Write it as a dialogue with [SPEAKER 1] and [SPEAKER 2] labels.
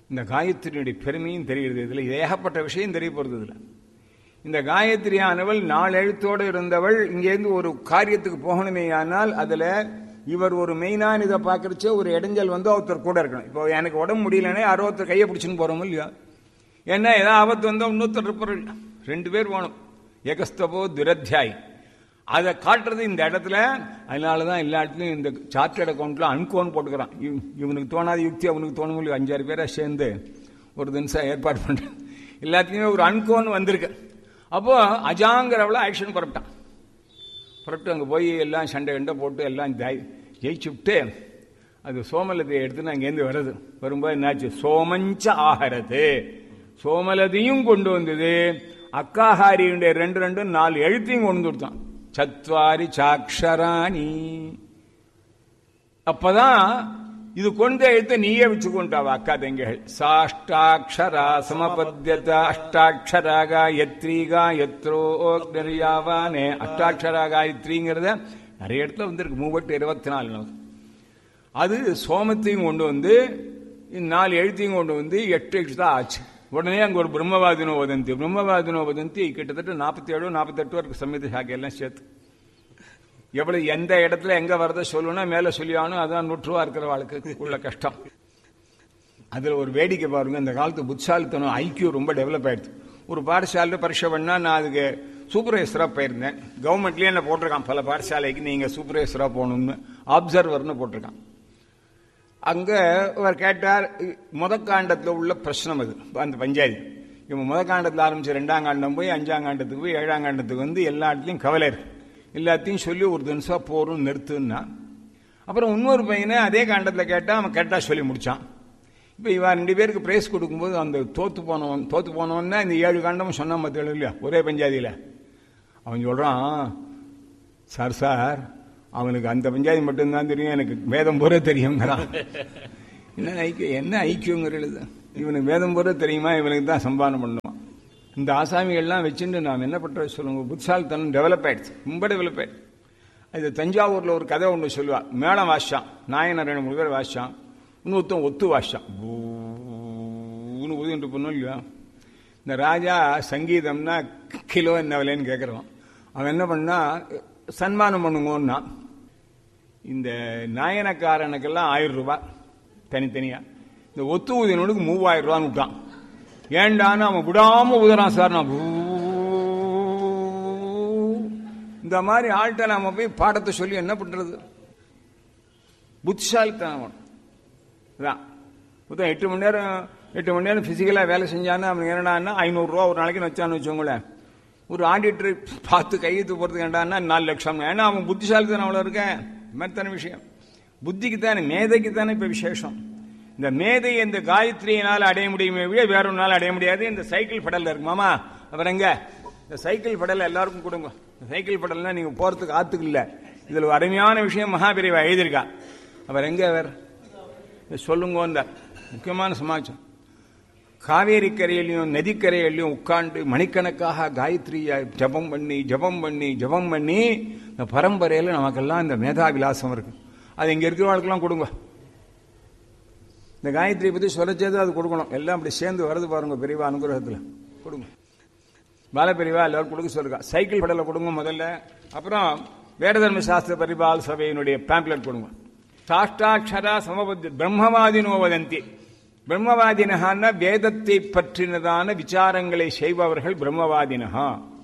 [SPEAKER 1] இந்த காயத்ரியினுடைய பெருமையும் தெரிகிறது இதில் இது ஏகப்பட்ட விஷயம் தெரிய போகிறது இதில் இந்த காயத்ரியானவள் நாலு எழுத்தோடு இருந்தவள் இங்கேருந்து ஒரு காரியத்துக்கு போகணுமே ஆனால் அதில் இவர் ஒரு மெயினான இதை பார்க்கறச்ச ஒரு இடைஞ்சல் வந்து ஒருத்தர் கூட இருக்கணும் இப்போ எனக்கு உடம்பு முடியலனே யாரோ ஒருத்தர் கையை பிடிச்சின்னு போகிறோம் இல்லையா ஏன்னா ஏதாவது ஆபத்து வந்தால் இன்னொருத்தர் இருப்பார் ரெண்டு பேர் வேணும் ஏகஸ்தபோ துரத்தியாய் அதை காட்டுறது இந்த இடத்துல அதனால தான் எல்லா இடத்துலையும் இந்த சார்ட்டர்ட் அக்கௌண்ட்ல அன்கோன் போட்டுக்கிறான் இவ- இவனுக்கு தோணாத யுக்தி அவனுக்கு தோணும் இல்லையா அஞ்சாறு பேரை சேர்ந்து ஒரு தினசா ஏற்பாடு பண்ணுறேன் எல்லாத்துலேயுமே ஒரு அன்கோன் வந்திருக்கு அப்போ அஜாங்கிறவள ஆக்ஷன் புறப்பட்டான் புறப்பட்டு அங்கே போய் எல்லாம் சண்டை கண்டை போட்டு எல்லாம் ஜெய் ஜெயிச்சுவிட்டு அது சோமலத்தை எடுத்து அங்கேருந்து வருது வரும்போது என்னாச்சு சோமஞ்ச ஆகரது சோமலதையும் கொண்டு வந்தது அக்காஹாரியுடைய ரெண்டு ரெண்டும் நாலு எழுத்தையும் கொண்டு வந்து கொடுத்தான் சத்வாரி சாக்ஷராணி அப்பதான் இது கொண்ட எழுத்த நீயே வச்சுக்கொண்டாவ அக்கா தங்கைகள் சாஷ்டாட்சரா சமபத்தியத அஷ்டாட்சரா காயத்ரி காயத்ரோ நெறியாவானே அஷ்டாட்சரா காயத்ரிங்கிறத நிறைய இடத்துல வந்திருக்கு மூவட்டு இருபத்தி நாலு நாள் அது சோமத்தையும் கொண்டு வந்து இந்த நாலு எழுத்தையும் கொண்டு வந்து எட்டு எழுத்து தான் ஆச்சு உடனே அங்கே ஒரு பிரம்மவாதினோ வதந்தி பிரம்மவாதினோ வதந்தி கிட்டத்தட்ட நாற்பத்தி ஏழு நாற்பத்தெட்டு வரைக்கும் சமீத சாக்கையெல்லாம் சேர்த்து எவ்வளவு எந்த இடத்துல எங்க வரத சொல்லணும் மேல சொல்லியானும் அதான் நூற்றுவா இருக்கிற வாழ்க்கை உள்ள கஷ்டம் அதுல ஒரு வேடிக்கை பாருங்க இந்த காலத்து புத்தாலித்தனம் ஐக்கியம் ரொம்ப டெவலப் ஆயிடுச்சு ஒரு பாடசாலையில் பரீட்சை பண்ணா நான் அதுக்கு சூப்பர்வைசரா போயிருந்தேன் கவர்மெண்ட்லயே என்ன போட்டிருக்கான் பல பாடசாலைக்கு நீங்க சூப்பர்வைசரா போகணும்னு அப்சர்வர்னு போட்டிருக்கான் அங்க அவர் கேட்டார் முதக்காண்டத்தில் உள்ள பிரச்சனை அது அந்த பஞ்சாயத்து இவன் முதக்காண்டத்தில் ஆரம்பிச்சு ரெண்டாம் காண்டம் போய் அஞ்சாம் காண்டத்துக்கு போய் ஏழாம் காண்டத்துக்கு வந்து எல்லா இடத்துலையும் கவலை இருக்கு எல்லாத்தையும் சொல்லி ஒரு தினசா போறோம் நிறுத்துன்னா அப்புறம் இன்னொரு பையனை அதே காண்டத்தில் கேட்டா அவன் கேட்டா சொல்லி முடிச்சான் இப்போ இவன் ரெண்டு பேருக்கு பிரைஸ் கொடுக்கும்போது அந்த தோத்து போனவன் தோத்து போனவன் தான் இந்த ஏழு காண்டமும் சொன்னான் மத்தியில் இல்லையா ஒரே பஞ்சாயத்தில் அவன் சொல்றான் சார் சார் அவனுக்கு அந்த பஞ்சாயத்து மட்டும்தான் தெரியும் எனக்கு வேதம் பூரா தெரியுங்கிறான் என்ன ஐக்கியம் என்ன ஐக்கியங்கிறது இவனுக்கு வேதம் பூரா தெரியுமா இவனுக்கு தான் சம்பாதனம் பண்ணுவான் இந்த ஆசாமிகள்லாம் வச்சுட்டு நாம் என்ன பண்றது சொல்லுங்க புத்தாலித்தனம் டெவலப் ஆயிடுச்சு ரொம்ப டெவலப் ஆயிடுச்சு இது தஞ்சாவூர்ல ஒரு கதை ஒன்று சொல்லுவா மேளம் வாசிச்சான் நாயனர் ரெண்டு மூணு பேர் வாசிச்சான் இன்னொருத்தன் ஒத்து வாசிச்சான் ஊன்னு ஊதிட்டு போனோம் இல்லையா இந்த ராஜா சங்கீதம்னா கிலோ என்ன விலைன்னு கேட்குறான் அவன் என்ன பண்ணா சன்மானம் பண்ணுங்கன்னா இந்த நாயனக்காரனுக்கெல்லாம் ஆயிரம் ரூபாய் தனித்தனியா இந்த ஒத்து ஊதினோனுக்கு மூவாயிரம் ரூபான்னு விட்டான் ஏண்டான்னு அவன் விடாம உதறான் சார் நான் ஊ. இந்த மாதிரி ஆள்கிட்ட நாம போய் பாடத்தை சொல்லி என்ன பண்றது புத்திசாலித்தனம் வேணும். இதான் மொத்தம் எட்டு மணி நேரம் எட்டு மணி நேரம் பிசிக்கலா வேலை செஞ்சான்னு அவனுக்கு என்னடான்னா ஐநூறுரூவா ஒரு நாளைக்கு வச்சான்னு வச்சோங்களேன் ஒரு ஆடிட்டர் பார்த்து கையெழுத்து போறதுக்கு என்னடான்னா நாலு லட்சம் ஏன்னா அவன் புத்திசாலித்தனம் அவ்வளோ இருக்கேன் மத்தான விஷயம் புத்திக்கு தானே மேதைக்கு தானே இப்ப விசேஷம் இந்த மேதை இந்த காயத்ரியினால் அடைய முடியுமே விட வேற ஒரு நாள் அடைய முடியாது இந்த சைக்கிள் படல்ல இருக்கு மாமா அப்புறம் எங்க இந்த சைக்கிள் படல் எல்லாருக்கும் கொடுங்க இந்த சைக்கிள் படல்னா நீங்க போறதுக்கு ஆத்துக்கு இல்ல இதுல ஒரு அருமையான விஷயம் மகாபிரிவா எழுதியிருக்கா அவர் எங்க அவர் இதை சொல்லுங்க இந்த முக்கியமான சமாச்சாரம் காவேரி கரையிலையும் நதிக்கரையிலையும் உட்கார்ந்து மணிக்கணக்காக காயத்ரியை ஜபம் பண்ணி ஜபம் பண்ணி ஜபம் பண்ணி இந்த பரம்பரையில் நமக்கெல்லாம் இந்த மேதா விலாசம் இருக்கு அது இங்க இருக்கிறவங்களுக்கெல்லாம் கொடுங்க இந்த காயத்ரியை பத்தி சொல்லச்சேது அது கொடுக்கணும் எல்லாம் அப்படி சேர்ந்து வருது பாருங்க பெரியவா அனுகிரகத்தில் கொடுங்க பாலபெரிவா எல்லாரும் கொடுக்க சொல்லுங்க சைக்கிள் படல கொடுங்க முதல்ல அப்புறம் வேடதர்ம சாஸ்திர பரிபால் சபையினுடைய பேம்ப்ளெட் கொடுங்க சாஷ்டாட்சரா சமபத்தி பிரம்மவாதினோ வதந்தி பிரம்மவாதினஹான்னா வேதத்தை பற்றினதான விசாரங்களை செய்பவர்கள் பிரம்மவாதினஹா